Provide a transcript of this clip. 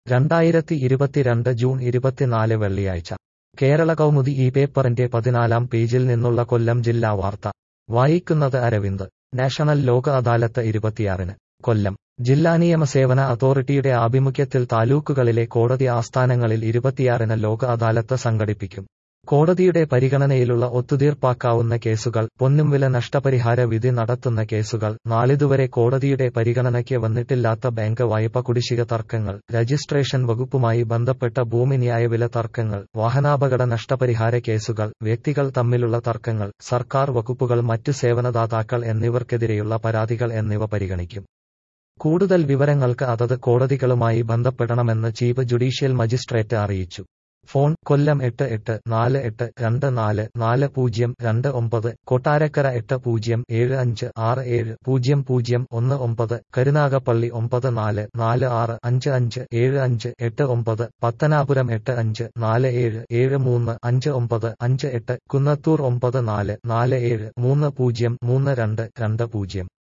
രണ്ടായിരത്തി ഇരുപത്തിരണ്ട് ജൂൺ ഇരുപത്തിനാല് വെള്ളിയാഴ്ച കേരള കൗമുദി ഈ പേപ്പറിന്റെ പതിനാലാം പേജിൽ നിന്നുള്ള കൊല്ലം ജില്ലാ വാർത്ത വായിക്കുന്നത് അരവിന്ദ് നാഷണൽ ലോക അദാലത്ത് ഇരുപത്തിയാറിന് കൊല്ലം ജില്ലാ നിയമസേവന അതോറിറ്റിയുടെ ആഭിമുഖ്യത്തിൽ താലൂക്കുകളിലെ കോടതി ആസ്ഥാനങ്ങളിൽ ഇരുപത്തിയാറിന് ലോക അദാലത്ത് സംഘടിപ്പിക്കും കോടതിയുടെ പരിഗണനയിലുള്ള ഒത്തുതീർപ്പാക്കാവുന്ന കേസുകൾ പൊന്നുംവില നഷ്ടപരിഹാര വിധി നടത്തുന്ന കേസുകൾ നാളിതുവരെ കോടതിയുടെ പരിഗണനയ്ക്ക് വന്നിട്ടില്ലാത്ത ബാങ്ക് വായ്പ കുടിശ്ശിക തർക്കങ്ങൾ രജിസ്ട്രേഷൻ വകുപ്പുമായി ബന്ധപ്പെട്ട ഭൂമി ന്യായവില തർക്കങ്ങൾ വാഹനാപകട നഷ്ടപരിഹാര കേസുകൾ വ്യക്തികൾ തമ്മിലുള്ള തർക്കങ്ങൾ സർക്കാർ വകുപ്പുകൾ മറ്റു സേവനദാതാക്കൾ എന്നിവർക്കെതിരെയുള്ള പരാതികൾ എന്നിവ പരിഗണിക്കും കൂടുതൽ വിവരങ്ങൾക്ക് അതത് കോടതികളുമായി ബന്ധപ്പെടണമെന്ന് ചീഫ് ജുഡീഷ്യൽ മജിസ്ട്രേറ്റ് അറിയിച്ചു ഫോൺ കൊല്ലം എട്ട് എട്ട് നാല് എട്ട് രണ്ട് നാല് നാല് പൂജ്യം രണ്ട് ഒമ്പത് കൊട്ടാരക്കര എട്ട് പൂജ്യം ഏഴ് അഞ്ച് ആറ് ഏഴ് പൂജ്യം പൂജ്യം ഒന്ന് ഒമ്പത് കരുനാഗപ്പള്ളി ഒമ്പത് നാല് നാല് ആറ് അഞ്ച് അഞ്ച് ഏഴ് അഞ്ച് എട്ട് ഒമ്പത് പത്തനാപുരം എട്ട് അഞ്ച് നാല് ഏഴ് ഏഴ് മൂന്ന് അഞ്ച് ഒമ്പത് അഞ്ച് എട്ട് കുന്നത്തൂർ ഒമ്പത് നാല് നാല് ഏഴ് മൂന്ന് പൂജ്യം മൂന്ന് രണ്ട് രണ്ട് പൂജ്യം